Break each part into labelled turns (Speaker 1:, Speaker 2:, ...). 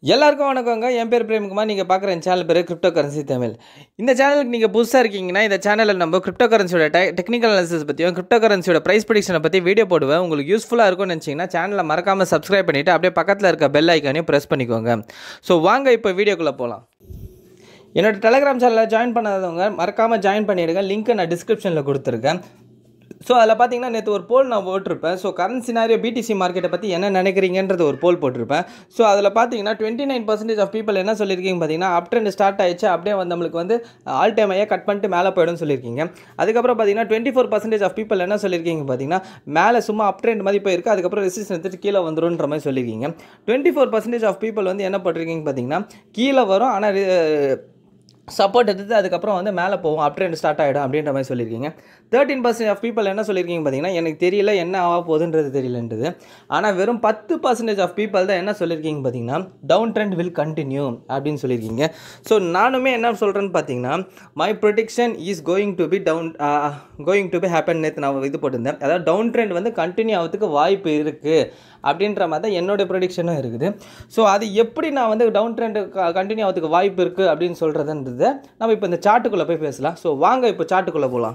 Speaker 1: எல்லாருக்கும் வணக்கங்க என் பேர் பிரேம்குமார் நீங்கள் பார்க்குற என் சேனல் பேர் கிரிப்டோ கரன்சி தமிழ் இந்த சேனலுக்கு நீங்கள் புதுசாக இருக்கீங்கன்னா இந்த சேனலில் நம்ம கிரிப்டோ கரன்சியோட டெ டெக்னிக்கல் அனாலிசிஸ் பற்றியும் கிரிப்டோ கரன்சியோட ப்ரைஸ் ப்ரிடிக்ஷனை பற்றி வீடியோ போடுவேன் உங்களுக்கு யூஸ்ஃபுல்லாக இருக்கும்னு நினச்சிங்கன்னா சேனலை மறக்காமல் சப்ஸ்கிரைப் பண்ணிவிட்டு அப்படியே பக்கத்தில் இருக்க பெல் ஐக்கானையும் ப்ரெஸ் பண்ணிக்கோங்க ஸோ வாங்க இப்போ வீடியோக்குள்ளே போகலாம் என்னோட டெலிகிராம் சேனலில் ஜாயின் பண்ணாதவங்க மறக்காமல் ஜாயின் பண்ணிவிடுங்க லிங்க் நான் டிஸ்கிரிப்ஷனில் கொடுத்துருக்கேன் ஸோ அதில் பார்த்தீங்கன்னா நேற்று ஒரு போல் நான் போட்டிருப்பேன் ஸோ கரண்ட் சினாரியோ பிடிசி மார்க்கெட்டை பற்றி என்ன நினைக்கிறீங்கன்றது ஒரு போல் போட்டிருப்பேன் ஸோ அதில் பார்த்தீங்கன்னா twenty nine percentage of people என்ன சொல்லியிருக்கீங்க பார்த்தீங்கன்னா அப் ட்ரெண்ட் ஸ்டார்ட் ஆயிடுச்சு அப்படியே வந்து நம்மளுக்கு வந்து ஆல் டைம் ஐயா கட் பண்ணிட்டு மேலே போயிடும்னு சொல்லியிருக்கீங்க அதுக்கப்புறம் பார்த்தீங்கன்னா twenty four percentage of people என்ன சொல்லியிருக்கீங்க பார்த்தீங்கன்னா மேலே சும்மா அப் ட்ரெண்ட் மாதிரி போயிருக்கு அதுக்கப்புறம் ரெசிஸ்டன் எடுத்துட்டு கீழே வந்துருன்ற மாதிரி சொல்லியிருக்கீங்க twenty four percentage of people வந்து என்ன பண்ணிருக்கீங்க பார்த்தீங்கன்னா கீழே வரும் ஆனால் சப்போர்ட் எடுத்து அதுக்கப்புறம் வந்து மேலே போவோம் அப் ட்ரெண்ட் ஸ்டார்ட் ஆகிடும் அப்படின்ற மாதிரி சொல்லியிருக்கீங்க தேர்ட்டின் பர்சன்ட் ஆஃப் பீப்பிள் என்ன சொல்லியிருக்கீங்க பார்த்தீங்கன்னா எனக்கு தெரியல என்ன ஆக போகுதுன்றது தெரியலன்றது ஆனால் வெறும் பத்து பர்சன்டேஜ் ஆஃப் பீப்பிள் தான் என்ன சொல்லியிருக்கீங்க பார்த்தீங்கன்னா டவுன் ட்ரெண்ட் வில் கண்டினியூ அப்படின்னு சொல்லியிருக்கீங்க ஸோ நானுமே என்ன சொல்கிறேன்னு பார்த்தீங்கன்னா my prediction is going to be down going to be happen நேற்று நான் இது போட்டிருந்தேன் அதாவது டவுன் ட்ரெண்ட் வந்து கண்டினியூ ஆகிறதுக்கு வாய்ப்பு இருக்குது அப்படின்ற மாதிரி தான் என்னோடய ப்ரொடிக்ஷனும் இருக்குது ஸோ அது எப்படி நான் வந்து டவுன் ட்ரெண்ட் கண்டினியூ ஆகிறதுக்கு வாய்ப்பு இருக்குது அப்படின்னு சொல்கிறதுன்றது நம்ம இப்போ இந்த சார்ட்டுக்குள்ளே போய் பேசலாம் ஸோ வாங்க இப்போ சார்ட்டுக்குள்ளே போகலாம்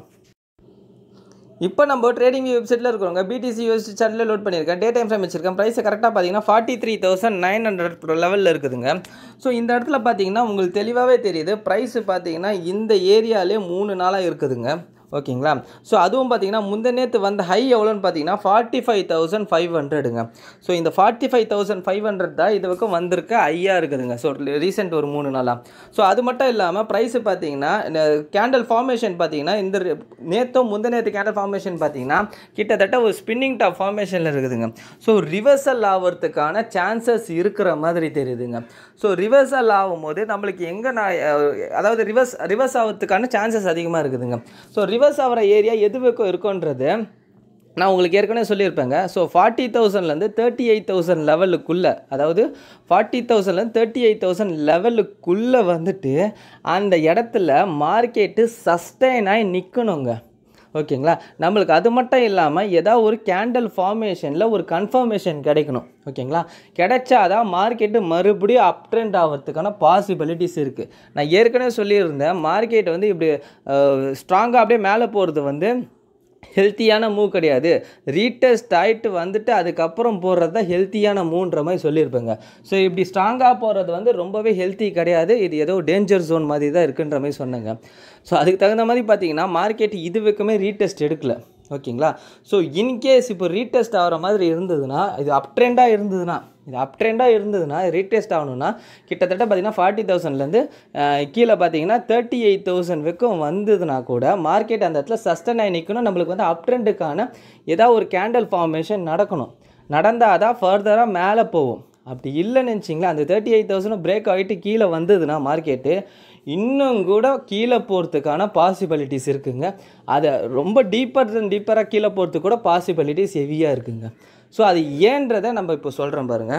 Speaker 1: இப்போ நம்ம ட்ரேடிங் வெப்சைட்டில் இருக்கிறவங்க பிடிசி யூஎஸ்டி சார்ட்டில் லோட் பண்ணியிருக்கேன் டே டைம் ஃப்ரேம் வச்சிருக்கேன் ப்ரைஸை கரெக்டாக பார்த்தீங்கன்னா forty three thousand nine hundred லெவலில் இருக்குதுங்க ஸோ இந்த இடத்துல பார்த்தீங்கன்னா உங்களுக்கு தெளிவாகவே தெரியுது ப்ரைஸ் பார்த்தீங்கன்னா இந்த ஏரியாலே மூணு நாளாக இருக்குதுங்க ஓகேங்களா ஸோ அதுவும் பார்த்தீங்கன்னா முந்த நேற்று வந்த ஹை எவ்வளோன்னு பார்த்தீங்கன்னா ஃபார்ட்டி ஃபைவ் தௌசண்ட் ஃபைவ் ஹண்ட்ரடுங்க ஸோ இந்த forty five thousand five hundred தான் இது வரைக்கும் வந்திருக்க ஐயா இருக்குதுங்க ஸோ ரீசெண்ட் ஒரு மூணு நாளாக ஸோ அது மட்டும் இல்லாமல் ப்ரைஸு பார்த்தீங்கன்னா கேண்டல் ஃபார்மேஷன் பார்த்தீங்கன்னா இந்த நேற்றும் முந்த நேற்று கேண்டல் ஃபார்மேஷன் பார்த்தீங்கன்னா கிட்டத்தட்ட ஒரு ஸ்பின்னிங் டாப் ஃபார்மேஷனில் இருக்குதுங்க ஸோ ரிவர்சல் ஆகிறதுக்கான சான்சஸ் இருக்கிற மாதிரி தெரியுதுங்க ஸோ ரிவர்சல் ஆகும்போது நம்மளுக்கு எங்கே நான் அதாவது ரிவர்ஸ் ரிவர்ஸ் ஆகிறதுக்கான சான்சஸ் அதிகமாக இருக்குதுங்க ஸோ ரிவர்ஸ் ஆகிற ஏரியா எது வரைக்கும் இருக்குன்றது நான் உங்களுக்கு ஏற்கனவே சொல்லியிருப்பேங்க ஸோ ஃபார்ட்டி தௌசண்ட்லேருந்து தேர்ட்டி எயிட் தௌசண்ட் லெவலுக்குள்ளே அதாவது ஃபார்ட்டி தௌசண்ட்லேருந்து தேர்ட்டி எயிட் தௌசண்ட் லெவலுக்குள்ளே வந்துட்டு அந்த இடத்துல மார்க்கெட்டு சஸ்டைன் ஆகி நிற்கணுங்க ஓகேங்களா நம்மளுக்கு அது மட்டும் இல்லாமல் ஏதாவது ஒரு கேண்டல் ஃபார்மேஷனில் ஒரு கன்ஃபர்மேஷன் கிடைக்கணும் ஓகேங்களா கிடைச்சாதான் மார்க்கெட்டு மறுபடியும் அப் ட்ரெண்ட் ஆகிறதுக்கான பாசிபிலிட்டிஸ் இருக்குது நான் ஏற்கனவே சொல்லியிருந்தேன் மார்க்கெட் வந்து இப்படி ஸ்ட்ராங்காக அப்படியே மேலே போகிறது வந்து ஹெல்த்தியான மூவ் கிடையாது ரீடெஸ்ட் ஆகிட்டு வந்துட்டு அதுக்கப்புறம் போடுறது தான் ஹெல்த்தியான மூன்ற மாதிரி சொல்லியிருப்பேங்க ஸோ இப்படி ஸ்ட்ராங்காக போகிறது வந்து ரொம்பவே ஹெல்த்தி கிடையாது இது ஏதோ டேஞ்சர் ஜோன் மாதிரி தான் இருக்குன்ற மாதிரி சொன்னேங்க ஸோ அதுக்கு தகுந்த மாதிரி பார்த்தீங்கன்னா மார்க்கெட் இது வரைக்குமே ரீடெஸ்ட் எடுக்கலை ஓகேங்களா ஸோ இன்கேஸ் இப்போ ரீடெஸ்ட் ஆகிற மாதிரி இருந்ததுன்னா இது அப் ட்ரெண்டாக இருந்ததுன்னா இது அப் ட்ரெண்டாக இருந்ததுன்னா ரீடெஸ்ட் ஆகணும்னா கிட்டத்தட்ட பார்த்தீங்கன்னா ஃபார்ட்டி தௌசண்ட்லேருந்து கீழே பார்த்தீங்கன்னா தேர்ட்டி எயிட் தௌசண்ட் வரைக்கும் வந்ததுன்னா கூட மார்க்கெட் அந்த இடத்துல சஸ்டன் ஆகி நிற்கணும் நம்மளுக்கு வந்து அப் ட்ரெண்டுக்கான ஏதாவது ஒரு கேண்டல் ஃபார்மேஷன் நடக்கணும் நடந்தால் தான் ஃபர்தராக மேலே போகும் அப்படி இல்லைன்னு நினச்சிங்களா அந்த தேர்ட்டி எயிட் தௌசண்ட் பிரேக் ஆகிட்டு கீழே வந்ததுன்னா மார்க்கெட்டு இன்னும் கூட கீழே போகிறதுக்கான பாசிபிலிட்டிஸ் இருக்குங்க அதை ரொம்ப டீப்பர் டீப்பராக கீழே போகிறதுக்கு கூட பாசிபிலிட்டிஸ் ஹெவியாக இருக்குங்க ஸோ அது ஏன்றதை நம்ம இப்போ சொல்கிறோம் பாருங்கள்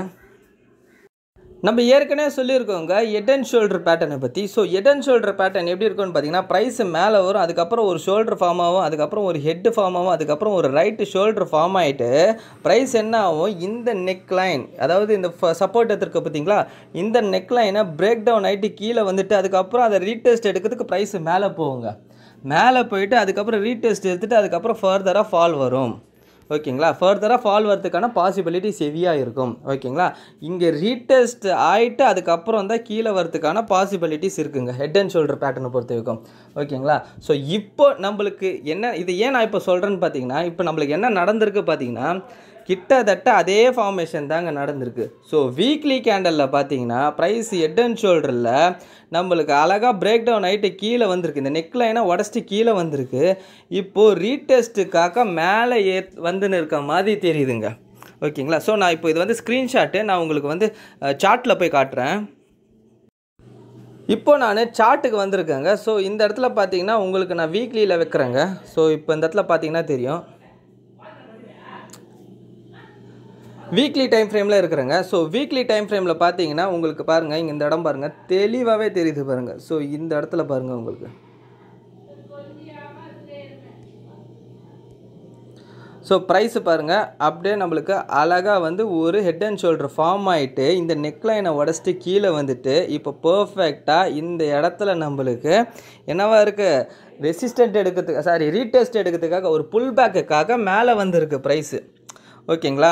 Speaker 1: நம்ம ஏற்கனவே சொல்லியிருக்கோங்க ஹெட் அண்ட் ஷோல்டர் பேட்டர்னை பற்றி so head and shoulder pattern எப்படி இருக்கும்னு பார்த்தீங்கன்னா ப்ரைஸ் மேலே வரும் அதுக்கப்புறம் ஒரு ஷோல்டர் ஃபார்ம் ஆகும் அதுக்கப்புறம் ஒரு ஹெட் ஃபார்ம் ஆகும் அதுக்கப்புறம் ஒரு ரைட்டு ஷோல்டர் ஃபார்ம் ஆகிட்டு ப்ரைஸ் என்ன ஆகும் இந்த நெக் லைன் அதாவது இந்த சப்போர்ட் எடுத்துருக்க பார்த்தீங்களா இந்த நெக் லைனை பிரேக் டவுன் ஆகிட்டு கீழே வந்துட்டு அதுக்கப்புறம் அதை ரீடெஸ்ட் எடுக்கிறதுக்கு ப்ரைஸ் மேலே போகுங்க மேலே போயிட்டு அதுக்கப்புறம் ரீடெஸ்ட் எடுத்துகிட்டு அதுக்கப்புறம் ஃபர்தராக ஃபால் வரும் ஓகேங்களா ஃபர்தராக ஃபால் வரதுக்கான பாசிபிலிட்டிஸ் ஹெவியாக இருக்கும் ஓகேங்களா இங்கே ரீடெஸ்ட் ஆகிட்டு அதுக்கப்புறம் தான் கீழே வரதுக்கான பாசிபிலிட்டிஸ் இருக்குங்க ஹெட் அண்ட் ஷோல்டர் பேட்டர்னை பொறுத்த வரைக்கும் ஓகேங்களா ஸோ இப்போ நம்மளுக்கு என்ன இது ஏன் நான் இப்போ சொல்கிறேன்னு பார்த்தீங்கன்னா இப்போ நம்மளுக்கு என்ன நடந்திருக்கு பார்த்தீங்கன்னா கிட்டத்தட்ட அதே ஃபார்மேஷன் தாங்க நடந்திருக்கு ஸோ வீக்லி கேண்டலில் பார்த்தீங்கன்னா ப்ரைஸ் ஹெட் அண்ட் ஷோல்டரில் நம்மளுக்கு அழகாக பிரேக் டவுன் ஆகிட்டு கீழே வந்திருக்கு இந்த நெக் லைனை உடச்சிட்டு கீழே வந்திருக்கு இப்போது ரீடெஸ்ட்டுக்காக மேலே ஏ வந்துன்னு இருக்க மாதிரி தெரியுதுங்க ஓகேங்களா ஸோ நான் இப்போ இது வந்து ஸ்க்ரீன்ஷாட்டு நான் உங்களுக்கு வந்து சார்ட்டில் போய் காட்டுறேன் இப்போ நான் சார்ட்டுக்கு வந்திருக்கேங்க ஸோ இந்த இடத்துல பார்த்தீங்கன்னா உங்களுக்கு நான் வீக்லியில் வைக்கிறேங்க ஸோ இப்போ இந்த இடத்துல பார்த்தீங்கன்னா தெரியும் வீக்லி டைம் ஃப்ரேமில் இருக்கிறேங்க ஸோ வீக்லி டைம் ஃப்ரேமில் பார்த்தீங்கன்னா உங்களுக்கு பாருங்கள் இங்கே இந்த இடம் பாருங்கள் தெளிவாகவே தெரியுது பாருங்கள் ஸோ இந்த இடத்துல பாருங்கள் உங்களுக்கு ஸோ ப்ரைஸ் பாருங்கள் அப்படியே நம்மளுக்கு அழகாக வந்து ஒரு ஹெட் அண்ட் ஷோல்டர் ஃபார்ம் ஆகிட்டு இந்த நெக்லைனை உடச்சிட்டு கீழே வந்துட்டு இப்போ பர்ஃபெக்டாக இந்த இடத்துல நம்மளுக்கு என்னவா இருக்குது ரெசிஸ்டன்ட் எடுக்கிறதுக்கு சாரி ரீடெஸ்ட் எடுக்கிறதுக்காக ஒரு புல் பேக்குக்காக மேலே வந்திருக்கு ப்ரைஸு ஓகேங்களா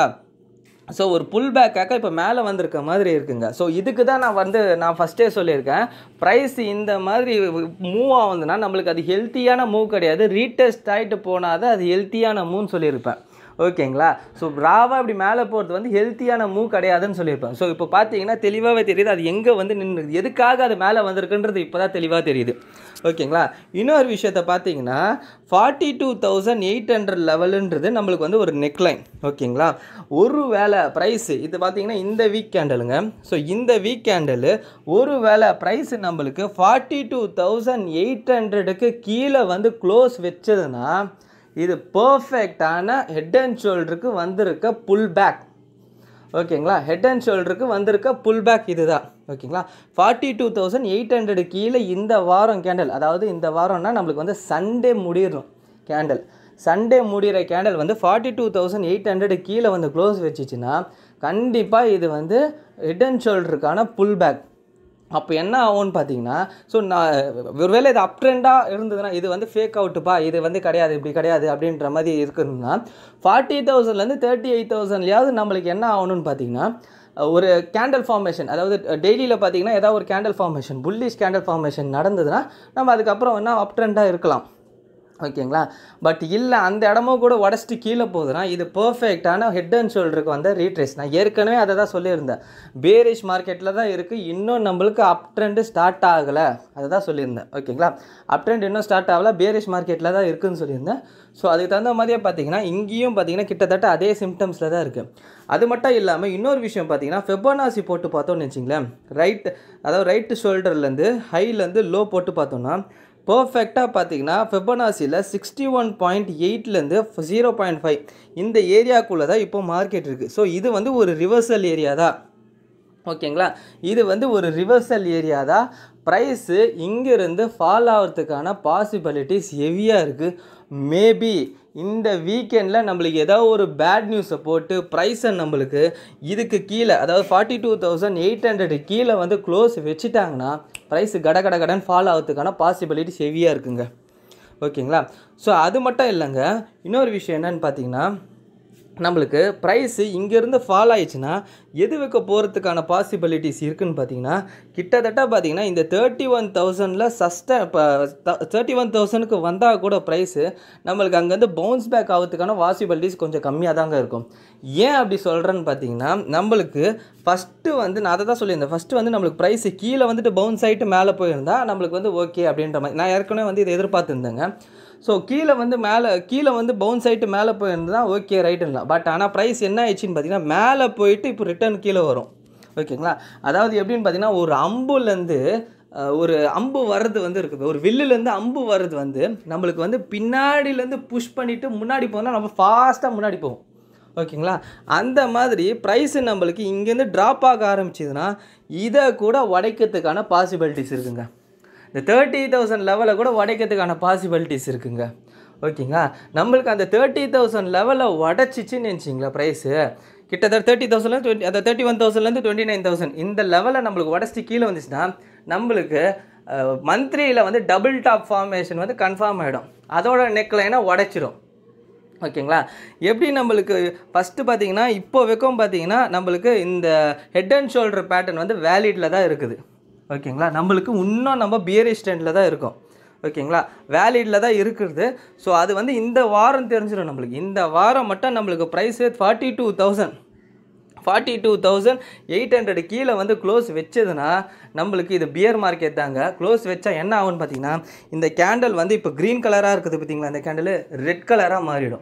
Speaker 1: ஸோ ஒரு புல் பேக்காக இப்போ மேலே வந்திருக்க மாதிரி இருக்குங்க ஸோ இதுக்கு தான் நான் வந்து நான் ஃபஸ்ட்டே சொல்லியிருக்கேன் ப்ரைஸ் இந்த மாதிரி மூவ் ஆகுதுன்னா நம்மளுக்கு அது ஹெல்த்தியான மூவ் கிடையாது ரீடெஸ்ட் ஆகிட்டு போனால் தான் அது ஹெல்த்தியான மூவ்னு சொல்லியிருப்பேன் ஓகேங்களா ஸோ ராவாக இப்படி மேலே போகிறது வந்து ஹெல்த்தியான மூவ் கிடையாதுன்னு சொல்லியிருப்பேன் ஸோ இப்போ பார்த்தீங்கன்னா தெளிவாகவே தெரியுது அது எங்கே வந்து நின்று எதுக்காக அது மேலே வந்திருக்குன்றது இப்போ தான் தெளிவாக தெரியுது ஓகேங்களா இன்னொரு விஷயத்த பார்த்தீங்கன்னா forty two thousand eight hundred லெவலுன்றது நம்மளுக்கு வந்து ஒரு நெக்லைன் ஓகேங்களா ஒரு வேலை ப்ரைஸு இது பார்த்தீங்கன்னா இந்த வீக் கேண்டலுங்க ஸோ இந்த வீக் கேண்டலு ஒரு வேலை ப்ரைஸு நம்மளுக்கு ஃபார்ட்டி டூ தௌசண்ட் எயிட் ஹண்ட்ரடுக்கு கீழே வந்து க்ளோஸ் வச்சதுன்னா இது பர்ஃபெக்டான ஹெட் அண்ட் ஷோல்டருக்கு வந்திருக்க புல் பேக் ஓகேங்களா ஹெட் அண்ட் ஷோல்டருக்கு வந்திருக்க புல் பேக் இதுதான் ஓகேங்களா forty two thousand eight hundred கீழே இந்த வாரம் கேண்டல் அதாவது இந்த வாரம்னா நம்மளுக்கு வந்து சண்டே முடியிடும் கேண்டல் சண்டே முடிகிற கேண்டல் வந்து forty two thousand eight hundred கீழே வந்து க்ளோஸ் வச்சுச்சுன்னா கண்டிப்பாக இது வந்து ஹெட் அண்ட் ஷோல்டருக்கான புல் பேக் அப்போ என்ன ஆகும்னு பார்த்தீங்கன்னா ஸோ நான் ஒருவேளை இது அப் ட்ரெண்டாக இருந்ததுன்னா இது வந்து ஃபேக் அவுட்டுப்பா இது வந்து கிடையாது இப்படி கிடையாது அப்படின்ற மாதிரி இருக்குதுன்னா ஃபார்ட்டி தௌசண்ட்லேருந்து தேர்ட்டி எயிட் தௌசண்ட்லையாவது நம்மளுக்கு என்ன ஆகணும்னு பார்த்தீங்கன்னா ஒரு கேண்டல் ஃபார்மேஷன் அதாவது டெய்லியில் பார்த்தீங்கன்னா ஏதாவது ஒரு candle formation bullish candle formation நடந்ததுன்னா நம்ம அதுக்கப்புறம் என்ன அப் ட்ரெண்டாக இருக்கலாம் ஓகேங்களா பட் இல்லை அந்த இடமும் கூட உடச்சிட்டு கீழே போகுதுன்னா இது பர்ஃபெக்டான ஹெட் அண்ட் ஷோல்டருக்கு வந்த ரீட்ரேஸ் நான் ஏற்கனவே அதை தான் சொல்லியிருந்தேன் பேரிஷ் மார்க்கெட்டில் தான் இருக்குது இன்னும் நம்மளுக்கு அப் ட்ரெண்டு ஸ்டார்ட் ஆகலை அதை தான் சொல்லியிருந்தேன் ஓகேங்களா அப் ட்ரெண்ட் இன்னும் ஸ்டார்ட் ஆகலை பேரிஷ் மார்க்கெட்டில் தான் இருக்குதுன்னு சொல்லியிருந்தேன் ஸோ அதுக்கு தகுந்த மாதிரியே பார்த்தீங்கன்னா இங்கேயும் பார்த்தீங்கன்னா கிட்டத்தட்ட அதே சிம்டம்ஸில் தான் இருக்குது அது மட்டும் இல்லாமல் இன்னொரு விஷயம் பார்த்தீங்கன்னா ஃபெபனாசி போட்டு பார்த்தோம்னு வச்சிங்களேன் ரைட் அதாவது ரைட்டு ஷோல்டர்லேருந்து ஹைலேருந்து லோ போட்டு பார்த்தோம்னா பர்ஃபெக்டாக பார்த்தீங்கன்னா ஃபெபனாசியில் சிக்ஸ்டி ஒன் பாயிண்ட் எயிட்லேருந்து ஜீரோ பாயிண்ட் ஃபைவ் இந்த ஏரியாக்குள்ளே தான் இப்போ மார்க்கெட் இருக்குது ஸோ இது வந்து ஒரு ரிவர்சல் ஏரியா தான் ஓகேங்களா இது வந்து ஒரு ரிவர்சல் ஏரியா தான் ப்ரைஸு இங்கேருந்து ஃபால் ஆகிறதுக்கான பாசிபிலிட்டிஸ் ஹெவியாக இருக்குது மேபி இந்த வீக்கெண்டில் நம்மளுக்கு ஏதோ ஒரு பேட் நியூஸை போட்டு ப்ரைஸை நம்மளுக்கு இதுக்கு கீழே அதாவது forty two thousand eight hundred கீழே வந்து க்ளோஸ் வச்சுட்டாங்கன்னா ப்ரைஸு கட கட கடன் ஃபால் ஆகிறதுக்கான பாசிபிலிட்டிஸ் ஹெவியாக இருக்குங்க ஓகேங்களா ஸோ அது மட்டும் இல்லைங்க இன்னொரு விஷயம் என்னன்னு பார்த்தீங்கன்னா நம்மளுக்கு ப்ரைஸு இங்கேருந்து ஃபால் ஆயிடுச்சுன்னா எது வைக்க போகிறதுக்கான பாசிபிலிட்டிஸ் இருக்குதுன்னு பார்த்தீங்கன்னா கிட்டத்தட்ட பார்த்தீங்கன்னா இந்த தேர்ட்டி ஒன் தௌசண்டில் சஸ்ட இப்போ தேர்ட்டி ஒன் தௌசண்ட்க்கு வந்தால் கூட ப்ரைஸு நம்மளுக்கு அங்கேருந்து பவுன்ஸ் பேக் ஆகிறதுக்கான பாசிபிலிட்டிஸ் கொஞ்சம் கம்மியாக தாங்க இருக்கும் ஏன் அப்படி சொல்கிறேன்னு பார்த்தீங்கன்னா நம்மளுக்கு ஃபஸ்ட்டு வந்து நான் அதை தான் சொல்லியிருந்தேன் ஃபஸ்ட்டு வந்து நம்மளுக்கு ப்ரைஸு கீழே வந்துட்டு பவுன்ஸ் ஆகிட்டு மேலே போயிருந்தா நம்மளுக்கு வந்து ஓகே அப்படின்ற மாதிரி நான் ஏற்கனவே வந்து இதை எதிர்பார்த்துருந்தேங்க ஸோ கீழே வந்து மேலே கீழே வந்து பவுன்ஸ் ஆகிட்டு மேலே போயிருந்தா ஓகே ரைட்டுங்களா பட் ஆனால் ப்ரைஸ் என்ன ஆயிடுச்சுன்னு பார்த்தீங்கன்னா மேலே போயிட்டு இப்போ ரிட்டர்ன் கீழே வரும் ஓகேங்களா அதாவது எப்படின்னு பார்த்தீங்கன்னா ஒரு அம்புலேருந்து ஒரு அம்பு வர்றது வந்து இருக்குது ஒரு வில்லுலேருந்து அம்பு வர்றது வந்து நம்மளுக்கு வந்து பின்னாடிலேருந்து புஷ் பண்ணிவிட்டு முன்னாடி போனால் நம்ம ஃபாஸ்ட்டாக முன்னாடி போவோம் ஓகேங்களா அந்த மாதிரி ப்ரைஸு நம்மளுக்கு இங்கேருந்து ட்ராப் ஆக ஆரம்பிச்சதுன்னா இதை கூட உடைக்கிறதுக்கான பாசிபிலிட்டிஸ் இருக்குங்க இந்த தேர்ட்டி தௌசண்ட் லெவலில் கூட உடைக்கிறதுக்கான பாசிபிலிட்டிஸ் இருக்குங்க ஓகேங்களா நம்மளுக்கு அந்த தேர்ட்டி தௌசண்ட் லெவலில் உடச்சிச்சின்னு நினச்சிங்களா ப்ரைஸு கிட்டத்தட்ட தேர்ட்டி தௌசண்ட்லேருந்து டுவெண்ட்டி அந்த தேர்ட்டி ஒன் தௌசண்ட்லேருந்து டுவெண்ட்டி நைன் தௌசண்ட் இந்த லெவலில் நம்மளுக்கு உடச்சிட்டு கீழே வந்துச்சுன்னா நம்மளுக்கு மந்த்லியில் வந்து டபுள் டாப் ஃபார்மேஷன் வந்து கன்ஃபார்ம் ஆகிடும் அதோட நெக்லைனை உடைச்சிரும் ஓகேங்களா எப்படி நம்மளுக்கு ஃபஸ்ட்டு பார்த்தீங்கன்னா இப்போ வரைக்கும் பார்த்தீங்கன்னா நம்மளுக்கு இந்த ஹெட் அண்ட் ஷோல்டர் பேட்டர்ன் வந்து வேலிடில் தான் இருக்குது ஓகேங்களா நம்மளுக்கு இன்னும் நம்ம பியரி ஸ்டாண்டில் தான் இருக்கும் ஓகேங்களா வேலிடில் தான் இருக்கிறது ஸோ அது வந்து இந்த வாரம் தெரிஞ்சிடும் நம்மளுக்கு இந்த வாரம் மட்டும் நம்மளுக்கு price forty two thousand forty two thousand eight hundred கீழே வந்து க்ளோஸ் வச்சதுன்னா நம்மளுக்கு இது பியர் மார்க்கெட் தாங்க க்ளோஸ் வச்சா என்ன ஆகும்னு பார்த்தீங்கன்னா இந்த கேண்டில் வந்து இப்போ க்ரீன் கலராக இருக்குது பார்த்தீங்களா இந்த கேண்டில் ரெட் கலராக மாறிடும்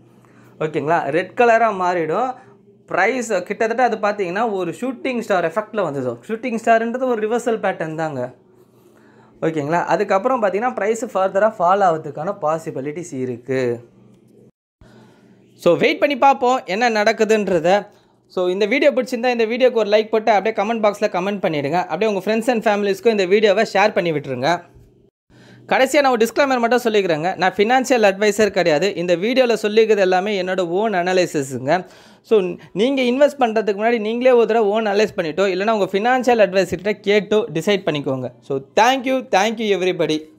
Speaker 1: ஓகேங்களா ரெட் கலராக மாறிடும் ப்ரைஸ் கிட்டத்தட்ட அது பார்த்தீங்கன்னா ஒரு ஷூட்டிங் ஸ்டார் எஃபெக்டில் வந்ததோ ஷூட்டிங் ஸ்டார்ன்றது ஒரு ரிவர்சல் பேட்டர்ன் தாங்க ஓகேங்களா அதுக்கப்புறம் பார்த்தீங்கன்னா ப்ரைஸ் ஃபர்தராக ஃபால் ஆகிறதுக்கான பாசிபிலிட்டிஸ் இருக்குது ஸோ வெயிட் பண்ணி பார்ப்போம் என்ன நடக்குதுன்றத ஸோ இந்த வீடியோ பிடிச்சிருந்தா இந்த வீடியோக்கு ஒரு லைக் போட்டு அப்படியே கமெண்ட் பாக்ஸில் கமெண்ட் பண்ணிவிடுங்க அப்படியே உங்கள் ஃப்ரெண்ட்ஸ் அண்ட் ஃபேமிலிஸ்க்கும் இந்த வீடியோவை ஷேர் பண்ணி விட்டுருங்க கடைசியாக நான் ஒரு டிஸ்க்ளைமர் மட்டும் சொல்லிக்கிறேங்க நான் ஃபினான்ஷியல் அட்வைசர் கிடையாது இந்த வீடியோவில் சொல்லிக்கிறது எல்லாமே என்னோட ஓன் அனலைசிஸுங்க ஸோ நீங்கள் இன்வெஸ்ட் பண்ணுறதுக்கு முன்னாடி நீங்களே ஒரு தடவை ஓன் அனலைஸ் பண்ணிட்டோ இல்லைனா உங்கள் ஃபினான்ஷியல் அட்வைசர்கிட்ட கேட்டோ டிசைட் பண்ணிக்கோங்க ஸோ தேங்க்யூ தேங்க்யூ எவ்ரிபடி